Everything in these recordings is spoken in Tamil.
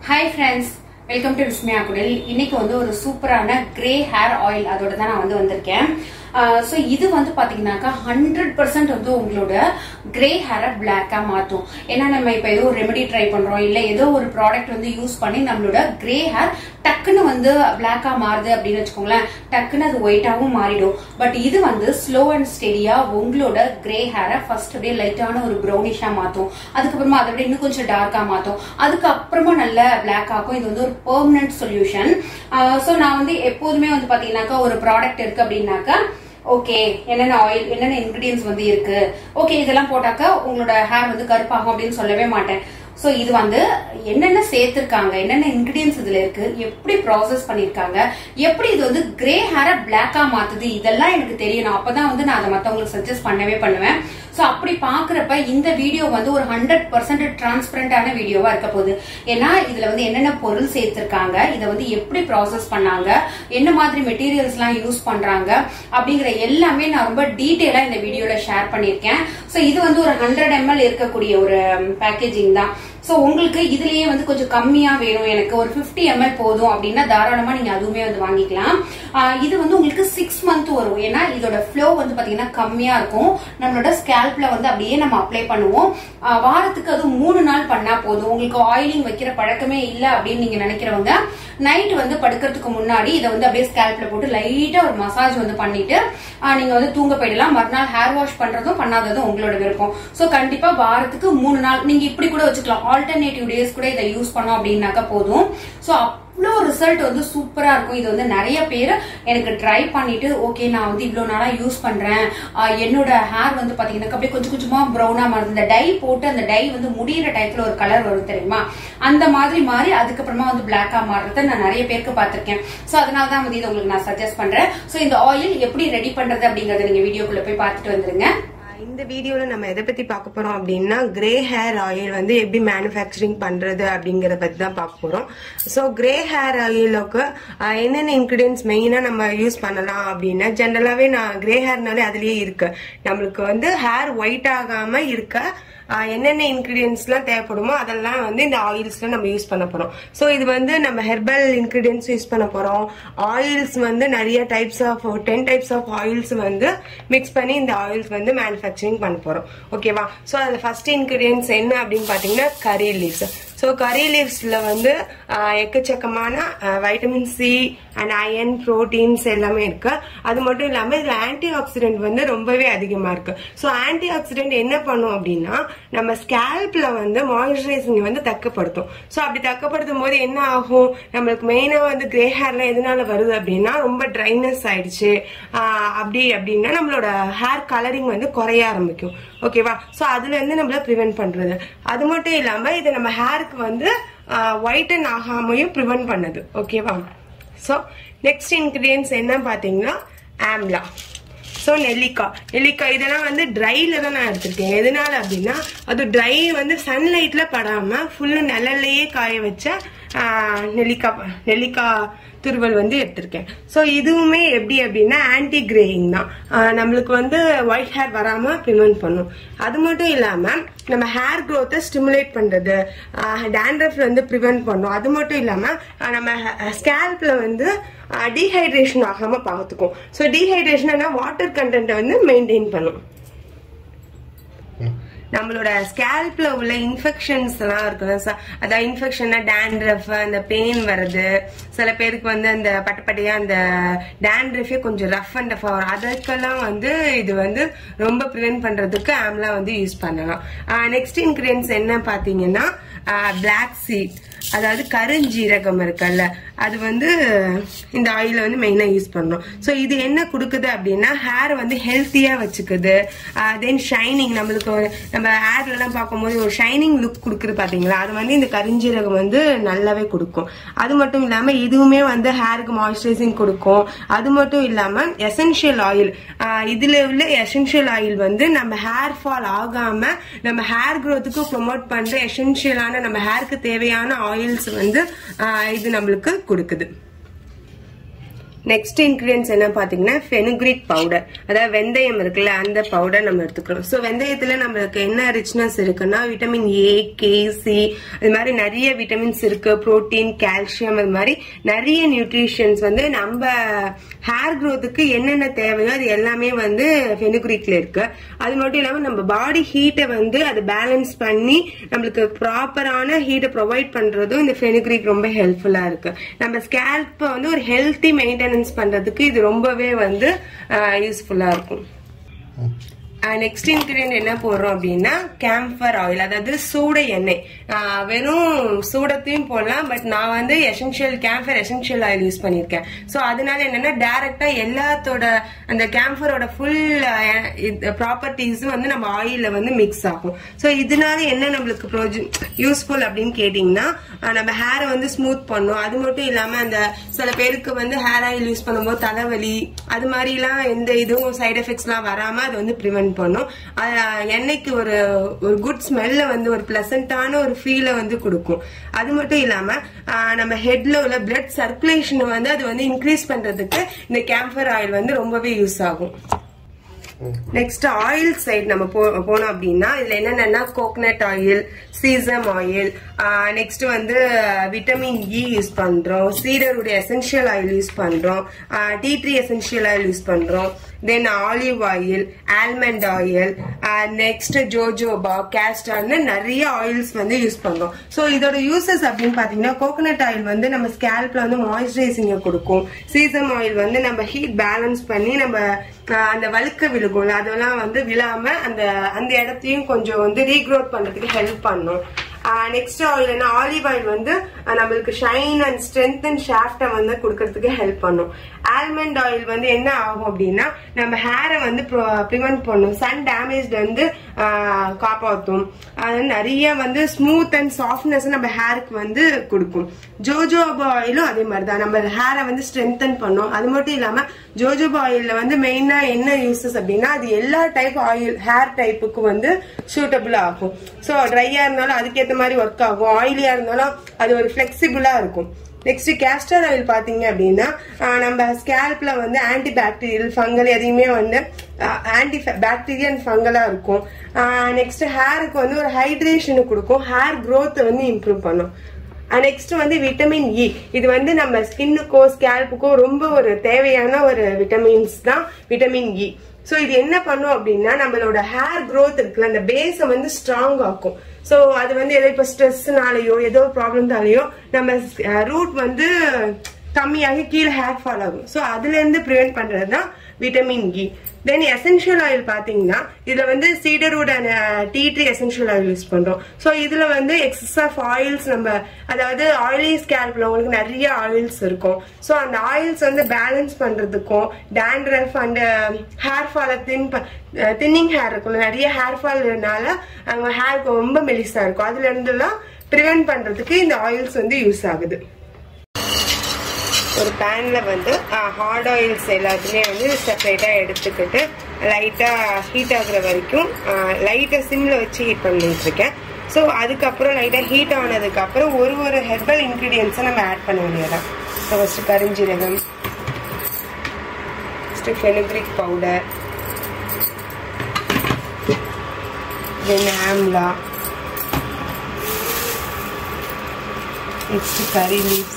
hi friends welcome to Vismaya Kudil இன்னைக்கு வந்து ஒரு சூப்பரான கிரே ஹேர் ஆயில் அதோட தான் நான் வந்து வந்திருக்கேன் ஸோ இது வந்து பாத்தீங்கன்னாக்கா ஹண்ட்ரட் பர்சன்ட் வந்து உங்களோட கிரே ஹேரை பிளாக்கா மாற்றும் ஏன்னா நம்ம இப்போ ஏதோ ஒரு ரெமெடி ட்ரை பண்றோம் இல்லை ஏதோ ஒரு ப்ராடக்ட் வந்து யூஸ் பண்ணி நம்மளோட கிரே ஹேர் டக்குன்னு வந்து பிளாக்கா மாறுது அப்படின்னு வச்சுக்கோங்களேன் டக்குன்னு அது ஒயிட்டாகவும் மாறிடும் பட் இது வந்து ஸ்லோ அண்ட் ஸ்டெடியா உங்களோட கிரே ஹேரை ஃபர்ஸ்ட் அப்படியே லைட்டான ஒரு ப்ரௌனிஷா மாற்றும் அதுக்கப்புறமா அதை விட இன்னும் கொஞ்சம் டார்க்கா மாற்றும் அதுக்கப்புறமா நல்ல பிளாக் ஆகும் இது வந்து ஒரு பெர்மனன்ட் சொல்யூஷன் ஸோ நான் வந்து எப்போதுமே வந்து பாத்தீங்கன்னாக்கா ஒரு ப்ராடக்ட் இருக்கு அப்படின்னாக்கா ஓகே என்னென்ன ஆயில் என்னென்ன இன்கிரீடியன்ஸ் வந்து இருக்கு ஓகே இதெல்லாம் போட்டாக்கா உங்களோட ஹேர் வந்து கருப்பாகும் அப்படின்னு சொல்லவே மாட்டேன் ஸோ இது வந்து என்னென்ன சேர்த்திருக்காங்க என்னென்ன இன்கிரீடியன்ஸ் இதுல இருக்கு எப்படி ப்ராசஸ் பண்ணிருக்காங்க எப்படி இது வந்து கிரே ஹேரை பிளாக்கா மாத்துது இதெல்லாம் எனக்கு தெரியணும் அப்பதான் வந்து நான் அதை மத்தவங்களுக்கு சஜஸ்ட் பண்ணவே பண்ணுவேன் ஸோ அப்படி பாக்குறப்ப இந்த வீடியோ வந்து ஒரு ஹண்ட்ரட் பர்சன்ட் டிரான்ஸ்பரண்டான வீடியோவா இருக்க போகுது ஏன்னா இதுல வந்து என்னென்ன பொருள் சேர்த்திருக்காங்க இதை வந்து எப்படி ப்ராசஸ் பண்ணாங்க என்ன மாதிரி மெட்டீரியல்ஸ் எல்லாம் யூஸ் பண்றாங்க அப்படிங்கிற எல்லாமே நான் ரொம்ப டீட்டெயிலா இந்த வீடியோல ஷேர் பண்ணிருக்கேன் ஸோ இது வந்து ஒரு ஹண்ட்ரட் எம்எல் இருக்கக்கூடிய ஒரு பேக்கேஜிங் தான் ஸோ உங்களுக்கு இதுலயே வந்து கொஞ்சம் கம்மியா வேணும் எனக்கு ஒரு பிப்டி எம்எல் போதும் அப்படின்னா தாராளமா நீங்க அதுவுமே வந்து வாங்கிக்கலாம் ஆஹ் இது வந்து உங்களுக்கு சிக்ஸ் மந்த் வரும் ஏன்னா இதோட ஃப்ளோ வந்து பாத்தீங்கன்னா கம்மியா இருக்கும் நம்மளோட ஸ்கேல்ப்ல வந்து அப்படியே நம்ம அப்ளை பண்ணுவோம் ஆஹ் வாரத்துக்கு அது மூணு நாள் பண்ணா போதும் உங்களுக்கு ஆயிலிங் வைக்கிற பழக்கமே இல்ல அப்படின்னு நீங்க நினைக்கிறவங்க நைட் வந்து படுக்கிறதுக்கு முன்னாடி இதை வந்து அப்படியே ஸ்கேல்ப்ல போட்டு லைட்டா ஒரு மசாஜ் வந்து பண்ணிட்டு ஆஹ் நீங்க வந்து தூங்க போயிடலாம் மறுநாள் ஹேர் வாஷ் பண்றதும் பண்ணாததும் உங்களோட விருப்பம் சோ கண்டிப்பா வாரத்துக்கு மூணு நாள் நீங்க இப்படி கூட வச்சுக்கலாம் ஆல்டர்னேட்டிவ் டேஸ் கூட இதை யூஸ் பண்ணோம் அப்படின்னாக்கா போதும் சோ அவ்வளோ ரிசல்ட் வந்து சூப்பரா இருக்கும் இது வந்து நிறைய பேர் எனக்கு ட்ரை பண்ணிட்டு ஓகே நான் வந்து இவ்வளவு நாளா யூஸ் பண்றேன் ஆஹ் என்னோட ஹேர் வந்து பாத்தீங்கன்னா அப்படியே கொஞ்சம் கொஞ்சமா ப்ரௌனா மாறுது இந்த டை போட்டு அந்த டை வந்து முடியிற டயத்துல ஒரு கலர் வரும் தெரியுமா அந்த மாதிரி மாறி அதுக்கப்புறமா வந்து பிளாக்கா மாறுறத நான் நிறைய பேருக்கு பார்த்திருக்கேன் சோ அதனால தான் வந்து இதை உங்களுக்கு நான் சஜஸ்ட் பண்றேன் சோ இந்த ஆயில் எப்படி ரெடி பண்றது அப்படிங்கறத நீங்க வீடியோக்குள்ள போய் பார்த்துட்டு வந்துருங்க இந்த வீடியோல நம்ம எதை பத்தி பார்க்க போறோம் அப்படின்னா கிரே ஹேர் ஆயில் வந்து எப்படி மேனுஃபேக்சரிங் பண்றது அப்படிங்கறத பத்தி தான் பார்க்க போறோம் ஸோ கிரே ஹேர் ஆயிலுக்கு என்னென்ன இன்கிரீடியன்ஸ் மெயினா நம்ம யூஸ் பண்ணலாம் அப்படின்னா ஜென்ரலாவே நான் கிரே ஹேர்னாலே அதுலயே இருக்கு நம்மளுக்கு வந்து ஹேர் ஒயிட் ஆகாம இருக்க ஆஹ் என்னென்ன இன்கிரீடியன்ஸ்லாம் தேவைப்படுமோ அதெல்லாம் வந்து இந்த ஆயில்ஸ்ல நம்ம யூஸ் பண்ண போறோம் ஸோ இது வந்து நம்ம ஹெர்பல் இன்கிரீடியன்ஸ் யூஸ் பண்ண போறோம் ஆயில்ஸ் வந்து நிறைய types of ten types of oils வந்து மிக்ஸ் பண்ணி இந்த ஆயில்ஸ் வந்து மேனுஃபேக்சரிங் பண்ண போறோம் ஓகேவா ஸோ அது ஃபர்ஸ்ட் இன்கிரீடியன்ஸ் என்ன அப்படின்னு பாத்தீங்கன்னா கறி லீவ்ஸ் ஸோ கறி லீவ்ஸ்ல வந்து ஆஹ் எக்கச்சக்கமான vitamin C and iron proteins எல்லாமே இருக்கு அது மட்டும் இல்லாம இதுல ஆன்டி ஆக்சிடென்ட் வந்து ரொம்பவே அதிகமா இருக்கு ஸோ ஆன்டி ஆக்சிடென்ட் என்ன பண்ணும் அப்படின்னா நம்ம ஸ்கேல்ப்ல வந்து மாய்ஸ்சரைசிங் வந்து தக்கப்படுத்தும் ஸோ அப்படி தக்கப்படுத்தும் போது என்ன ஆகும் நம்மளுக்கு மெயினா வந்து கிரே ஹேர்லாம் எதனால வருது அப்படின்னா ரொம்ப ட்ரைனஸ் ஆயிடுச்சு ஆஹ் அப்படி அப்படின்னா நம்மளோட ஹேர் கலரிங் வந்து குறைய ஆரம்பிக்கும் ஓகேவா ஸோ அதுல இருந்து நம்மள ப்ரிவென்ட் பண்றது அது மட்டும் இல்லாம இது நம்ம ஹேருக்கு வந்து ஒயிட்டன் ஆகாமையும் ப்ரிவென்ட் பண்ணுது ஓகேவா ஸோ நெக்ஸ்ட் இன்கிரீடியன்ஸ் என்ன பார்த்தீங்கன்னா ஆம்லா ஸோ நெல்லிக்காய் நெல்லிக்காய் இதெல்லாம் வந்து ட்ரைல தான் நான் எடுத்திருக்கேன் எதனால அப்படின்னா அது ட்ரை வந்து சன்லைட்ல படாம ஃபுல்லு நிழல்லையே காய வச்ச ஆஹ், நெல்லிக்காய் நெல்லிக்காய் துருவல் வந்து எடுத்திருக்கேன் ஸோ இதுவுமே எப்படி அப்படின்னா ஆன்டி கிரேயிங் தான் ஆஹ், நம்மளுக்கு வந்து ஒயிட் ஹேர் வராம ப்ரிவென்ட் பண்ணும் அது மட்டும் இல்லாம நம்ம ஹேர் க்ரோத்தை ஸ்டிமுலேட் பண்றது டேண்ட்ரஃப்ல வந்து ப்ரிவென்ட் பண்ணும் அது மட்டும் இல்லாம ஆஹ், நம்ம ஸ்கேல்ப்ல வந்து டீஹைட்ரேஷன் ஆகாம பார்த்துக்கும் ஸோ டீஹைட்ரேஷன் வாட்டர் கண்டென்ட்டை வந்து மெயின்டைன் பண்ணும் நம்மளோட ஸ்கேல்ப்ல உள்ள இன்ஃபெக்ஷன்ஸ் எல்லாம் இருக்குல்ல ச- அதான் இன்ஃபெக்ஷன்னா டேண்ட்ரஃப் அந்த பெயின் வருது சில பேருக்கு வந்து அந்த பட்டப்பட்டையா அந்த டேண்ட்ரஃபே கொஞ்சம் ரஃப் அண்ட் டஃப் வரும் அதுக்கெல்லாம் வந்து இது வந்து ரொம்ப ப்ரிவென்ட் பண்றதுக்கு ஆம்லா வந்து யூஸ் பண்ணலாம் நெக்ஸ்ட் இன்கிரியன்ஸ் என்ன பாத்தீங்கன்னா பிளாக் சீட் அதாவது கருஞ்சீரகம் இருக்குல்ல அது வந்து இந்த ஆயில வந்து மெயினா யூஸ் பண்றோம் ஸோ இது என்ன கொடுக்குது அப்படின்னா ஹேர் வந்து ஹெல்த்தியா வச்சுக்குது தென் ஷைனிங் நம்மளுக்கு ஒரு- நம்ம ஹேர்ல எல்லாம் பார்க்கும்போது ஒரு ஷைனிங் லுக் கொடுக்குது பாத்தீங்களா அது வந்து இந்த கருஞ்சீரகம் வந்து நல்லாவே கொடுக்கும் அது மட்டும் இல்லாம இதுவுமே வந்து ஹேருக்கு மாய்ஸ்சரைசிங் கொடுக்கும் அது மட்டும் இல்லாம எசென்ஷியல் ஆயில் இதுல உள்ள எசென்ஷியல் ஆயில் வந்து நம்ம ஹேர் ஃபால் ஆகாம நம்ம ஹேர் க்கு ப்ரொமோட் பண்ற எசென்ஷியலான நம்ம ஹேருக்கு தேவையான ஆயில்ஸ் வந்து ஆஹ் இது நம்மளுக்கு கொடுக்குது நெக்ஸ்ட் இன்கிரியன்ஸ் என்ன பாத்தீங்கன்னா ஃபெனுக்ரிக் பவுடர் அதாவது வெந்தயம் இருக்குல்ல அந்த பவுடர் நம்ம எடுத்துக்கிறோம் ஸோ வெந்தயத்துல நம்மளுக்கு என்ன ரிச்னஸ் இருக்குன்னா விட்டமின் ஏ கே சி அது மாதிரி நிறைய விட்டமின்ஸ் இருக்கு புரோட்டீன் கால்சியம் அது மாதிரி நிறைய நியூட்ரிஷன்ஸ் வந்து நம்ம ஹேர் க்ரோத்துக்கு என்னென்ன தேவையோ அது எல்லாமே வந்து ஃபெனுக்ரிக்ல இருக்கு அது மட்டும் இல்லாம நம்ம பாடி ஹீட்டை வந்து அது பேலன்ஸ் பண்ணி நம்மளுக்கு ப்ராப்பரான ஹீட்டை ப்ரொவைட் பண்றதும் இந்த ஃபெனுக்ரிக் ரொம்ப ஹெல்ப்ஃபுல்லா இருக்கு நம்ம ஸ்கேல்ப்பை வந்து ஒரு ஹெல்த்தி மெயின்டெனன்ஸ் பண்றதுக்கு இது ரொம்பவே வந்து யூஸ்ஃபுல்லா இருக்கும் நெக்ஸ்ட் இன்கிரியன்ட் என்ன போடுறோம் அப்படின்னா கேம்ஃபர் ஆயில் அதாவது சூட எண்ணெய் ஆஹ் வெறும் சூடத்தையும் போடலாம் பட் நான் வந்து essential camphor essential oil use பண்ணியிருக்கேன் ஸோ அதனால என்னன்னா டைரக்டா எல்லாத்தோட அந்த கேம்ஃபரோட ஃபுல் ப்ராப்பர்ட்டிஸும் வந்து நம்ம ஆயில்ல வந்து மிக்ஸ் ஆகும் ஸோ இதனால என்ன நம்மளுக்கு ப்ரோஜ யூஸ்ஃபுல் அப்படின்னு கேட்டிங்கன்னா ஆஹ் நம்ம ஹேரை வந்து ஸ்மூத் பண்ணும் அது மட்டும் இல்லாம அந்த சில பேருக்கு வந்து ஹேர் ஆயில் யூஸ் பண்ணும்போது தலைவலி அது மாதிரிலாம் எந்த இதுவும் சைடு எஃபெக்ட்ஸ்லாம் வராம அது வந்து ப்ரிவென்ட் பண்ணும் அது எண்ணெய்க்கு ஒரு ஒரு குட் ஸ்மெல்ல வந்து ஒரு பிளசண்டான ஒரு ஃபீலை வந்து கொடுக்கும் அது மட்டும் இல்லாம ஆஹ் நம்ம ஹெட்ல உள்ள பிளட் சர்க்குலேஷன் வந்து அது வந்து இன்க்ரீஸ் பண்றதுக்கு இந்த கேம்பர் ஆயில் வந்து ரொம்பவே யூஸ் ஆகும் நெக்ஸ்ட் ஆயில் சைடு நம்ம போ- போனோம் அப்படின்னா இதுல என்னென்னன்னா coconut oil sesame oil next வந்து விட்டமின் இ யூஸ் பண்றோம் சீடருடைய எசென்ஷியல் ஆயில் யூஸ் பண்றோம் tea tree essential oil use பண்றோம் then olive oil almond oil next jojoba கேஸ்டார்னு நிறைய ஆயில்ஸ் வந்து யூஸ் பண்றோம் ஸோ இதோட யூசஸ் அப்படின்னு பாத்தீங்கன்னா கோகனட் ஆயில் வந்து நம்ம ஸ்கேல்ப்ல வந்து மாய்ஸ்சரைசிங்க கொடுக்கும் சீசம் ஆயில் வந்து நம்ம ஹீட் பேலன்ஸ் பண்ணி நம்ம ஆஹ் அந்த வழுக்க விழுகும்ல அதெல்லாம் வந்து விழாம அந்த அந்த இடத்தையும் கொஞ்சம் வந்து ரீக்ரோத் பண்றதுக்கு ஹெல்ப் பண்ணும் நெக்ஸ்ட் ஆயில் என்ன ஆலிவ் ஆயில் வந்து ஆஹ் நம்மளுக்கு ஷைன் அண்ட் ஸ்ட்ரென்த் அண்ட் ஷாஃப்டை வந்து கொடுக்கறதுக்கு ஹெல்ப் பண்ணும் ஆல்மண்ட் ஆயில் வந்து என்ன ஆகும் அப்படின்னா நம்ம ஹேரை வந்து ப்ரிவென்ட் பண்ணும் சன் டேமேஜ் வந்து ஆஹ் காப்பாத்தும் அது நிறைய வந்து ஸ்மூத் அண்ட் சாஃப்ட்னஸ் நம்ம ஹேருக்கு வந்து கொடுக்கும் ஜோஜோபா ஆயிலும் அதே மாதிரி தான் நம்ம ஹேரை வந்து ஸ்ட்ரென்தன் பண்ணும் அது மட்டும் இல்லாம ஜோஜோபா ஆயில்ல வந்து மெயினா என்ன யூசஸ் அப்படின்னா அது எல்லா டைப் ஆயில் ஹேர் டைப்புக்கு வந்து சூட்டபிள் ஆகும் ஸோ ட்ரையா இருந்தாலும் அதுக்கேற்ற மாதிரி ஒர்க் ஆகும் ஆயிலியா இருந்தாலும் அது ஒரு ஃபிளெக்சிபிளா இருக்கும் நெக்ஸ்ட் கேஸ்டர் ஆயில் பாத்தீங்க அப்படின்னா ஆஹ் நம்ம ஸ்கேல்ப்ல வந்து ஆன்டி பாக்டீரியல் ஃபங்கல் எதையுமே வந்து ஆன்டி பாக்டீரியா அண்ட் ஃபங்கலா இருக்கும் நெக்ஸ்ட் ஹேருக்கு வந்து ஒரு ஹைட்ரேஷன் கொடுக்கும் ஹேர் growth வந்து இம்ப்ரூவ் பண்ணும் நெக்ஸ்ட் வந்து விட்டமின் இ இது வந்து நம்ம ஸ்கின்னுக்கோ ஸ்கேல்ப்புக்கோ ரொம்ப ஒரு தேவையான ஒரு விட்டமின்ஸ் தான் விட்டமின் இ ஸோ இது என்ன பண்ணும் அப்படின்னா நம்மளோட ஹேர் growth இருக்குல்ல அந்த பேஸை வந்து ஸ்ட்ராங் ஆக்கும் ஸோ அது வந்து ஏதோ இப்போ ஸ்ட்ரெஸ்னாலேயோ ஏதோ ப்ராப்ளம்னாலேயோ நம்ம ரூட் வந்து கம்மியாகி கீழே ஹேர் ஃபால் ஆகும் ஸோ அதுல இருந்து ப்ரிவென்ட் பண்றது தான் vitamin E then essential oil பாத்தீங்கன்னா இதுல வந்து சீடரோட tea tree essential oil use பண்றோம் ஸோ இதுல வந்து எக்ஸஸ் ஆஃப் ஆயில்ஸ் நம்ம அதாவது ஆயிலி ஸ்கேல்ப்ல உங்களுக்கு நிறைய ஆயில்ஸ் இருக்கும் ஸோ அந்த ஆயில்ஸ் வந்து பேலன்ஸ் பண்றதுக்கும் டேண்ட்ரஃப் அண்ட் ஹேர் ஃபாலை தின் தின்னிங் ஹேர் இருக்கும் நிறைய ஹேர் ஃபால்னால அவங்க ஹேர் ரொம்ப மெலிசா இருக்கும் அதுல இருந்தெல்லாம் ப்ரிவென்ட் பண்றதுக்கு இந்த ஆயில்ஸ் வந்து யூஸ் ஆகுது ஒரு பேன்ல வந்து ஹார்ட் ஆயில்ஸ் எல்லாத்தையுமே வந்து செப்பரேட்டா எடுத்துக்கிட்டு லைட்டா ஹீட் ஆகுற வரைக்கும் லைட்டா சிம்ல வச்சு ஹீட் பண்ணிட்டு இருக்கேன் ஸோ அதுக்கப்புறம் லைட்டா ஹீட் ஆனதுக்கு அப்புறம் ஒரு ஒரு ஹெர்பல் இன்கிரீடியன்ஸை நம்ம ஆட் பண்ண வேண்டியதான் ஸோ ஃபர்ஸ்ட் கரிஞ்சீரகம் first fenugreek powder then amla next curry leaves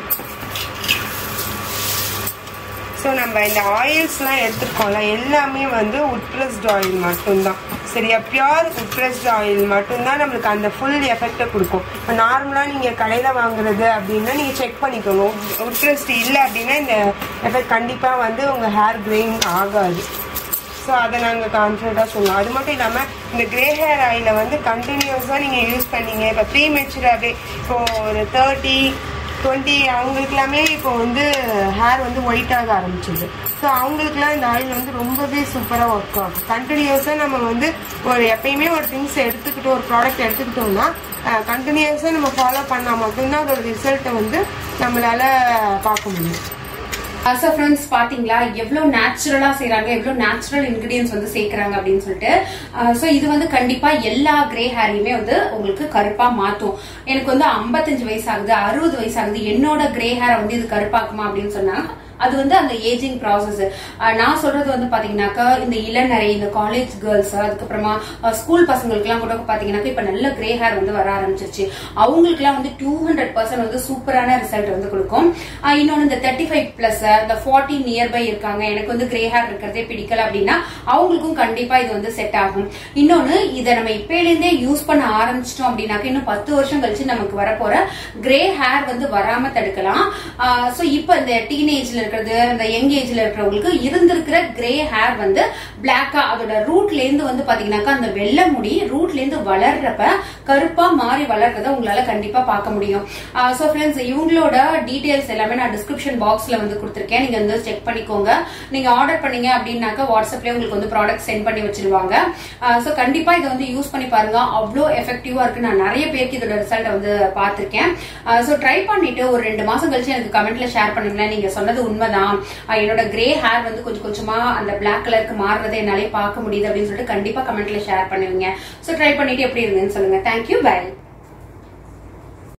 so நம்ம இந்த ஆயில்ஸ்லாம் எடுத்துருக்கோம்ல எல்லாமே வந்து உட்ப்ரெஸ்ட் ஆயில் மட்டும்தான் சரியா பியூர் உட்ப்ரெஸ்ட் ஆயில் மட்டும்தான் நம்மளுக்கு அந்த ஃபுல் எஃபெக்டை கொடுக்கும் இப்போ நார்மலாக நீங்கள் கடையில் வாங்குறது அப்படின்னா நீங்கள் செக் பண்ணிக்கோங்க உட்ப்ரெஸ்ட் இல்லை அப்படின்னா இந்த எஃபெக்ட் கண்டிப்பாக வந்து உங்கள் ஹேர் கிரெயின் ஆகாது ஸோ அதை நாங்கள் கான்ஃபிடண்ட்டாக சொல்லுவோம் அது மட்டும் இல்லாமல் இந்த கிரே ஹேர் ஆயிலை வந்து கண்டினியூஸாக நீங்கள் யூஸ் பண்ணீங்க இப்போ ப்ரீ மெச்சூராகவே இப்போ ஒரு தேர்ட்டி டுவெண்ட்டி அவங்களுக்கு எல்லாமே இப்போ வந்து ஹேர் வந்து ஒயிட் ஆக ஆரம்பிச்சிது ஸோ அவங்களுக்குலாம் இந்த ஆயில் வந்து ரொம்பவே சூப்பராக ஒர்க் ஆகும் கண்டினியூஸாக நம்ம வந்து ஒரு எப்பயுமே ஒரு திங்ஸ் எடுத்துக்கிட்டோம் ஒரு ப்ராடக்ட் எடுத்துக்கிட்டோம்னா கண்டினியூஸாக நம்ம ஃபாலோ பண்ணால் மட்டும்தான் அதோட ரிசல்ட்டை வந்து நம்மளால பார்க்க முடியும் ஸோ ஃப்ரெண்ட்ஸ் பாத்தீங்களா எவ்வளவு நேச்சுரலா செய்றாங்க எவ்வளவு நேச்சுரல் இன்கிரீடியன்ஸ் வந்து சேர்க்கறாங்க அப்படின்னு சொல்லிட்டு ஸோ இது வந்து கண்டிப்பா எல்லா கிரே ஹேரையுமே வந்து உங்களுக்கு கருப்பா மாத்தும் எனக்கு வந்து 55 வயசு ஆகுது அறுபது வயசு ஆகுது என்னோட கிரே ஹேரை வந்து இது கருப்பாக்குமா அப்படின்னு சொன்னா அது வந்து அந்த ஏஜிங் ப்ராசஸ் நான் சொல்றது வந்து பாத்தீங்கன்னாக்கா இந்த இளநரை இந்த காலேஜ் கேர்ள்ஸ் அதுக்கப்புறமா ஸ்கூல் பசங்களுக்குலாம் கூட பாத்தீங்கன்னாக்கா இப்ப நல்ல கிரே ஹேர் வந்து வர ஆரம்பிச்சிருச்சு அவங்களுக்குலாம் வந்து டூ ஹண்ட்ரட் பர்சன்ட் வந்து சூப்பரான ரிசல்ட் வந்து கொடுக்கும் ஆஹ் இன்னொன்னு இந்த தேர்ட்டி ஃபைவ் பிளஸ் இந்த ஃபார்ட்டி நியர்பை இருக்காங்க எனக்கு வந்து கிரே ஹேர் இருக்கிறதே பிடிக்கல அப்படின்னா அவங்களுக்கும் கண்டிப்பா இது வந்து செட் ஆகும் இன்னொன்னு இதை நம்ம இப்பயிலேருந்தே யூஸ் பண்ண ஆரம்பிச்சிட்டோம் அப்படின்னாக்க இன்னும் பத்து வருஷம் கழிச்சு நமக்கு வரப்போற கிரே ஹேர் வந்து வராம தடுக்கலாம் சோ இப்போ இந்த டீனேஜ்ல இருக்கிறது இந்த யங் ஏஜ்ல இருக்கிறவங்களுக்கு இருந்திருக்கிற கிரே ஹேர் வந்து பிளாக்கா அதோட ரூட்ல இருந்து வந்து பாத்தீங்கன்னாக்கா அந்த வெள்ளை முடி ரூட்ல இருந்து வளர்றப்ப கருப்பா மாறி வளர்றத உங்களால கண்டிப்பா பார்க்க முடியும் சோ ஃப்ரெண்ட்ஸ் இவங்களோட டீடைல்ஸ் எல்லாமே நான் டிஸ்கிரிப்ஷன் பாக்ஸ்ல வந்து கொடுத்துருக்கேன் நீங்க வந்து செக் பண்ணிக்கோங்க நீங்க ஆர்டர் பண்ணீங்க அப்படின்னாக்கா வாட்ஸ்அப்லயே உங்களுக்கு வந்து ப்ராடக்ட் சென்ட் பண்ணி வச்சிருவாங்க சோ கண்டிப்பா இதை வந்து யூஸ் பண்ணி பாருங்க அவ்வளோ எஃபெக்டிவா இருக்கு நான் நிறைய பேருக்கு இதோட ரிசல்ட் வந்து பார்த்திருக்கேன் சோ ட்ரை பண்ணிட்டு ஒரு ரெண்டு மாசம் கழிச்சு எனக்கு கமெண்ட்ல ஷேர் பண்ணுங்களேன் நீங்க சொன்னது உண்மைதான் அஹ் என்னோட கிரே ஹேர் வந்து கொஞ்சம் கொஞ்சமா அந்த பிளாக் கலருக்கு மாறுறதை என்னாலே பார்க்க முடியுது அப்படின்னு சொல்லிட்டு கண்டிப்பா கமெண்ட்ல ஷேர் பண்ணுவீங்க சோ ட்ரை பண்ணிட்டு எப்படி இருந்ததுன்னு சொல்லுங்க தேங்க்யூ பை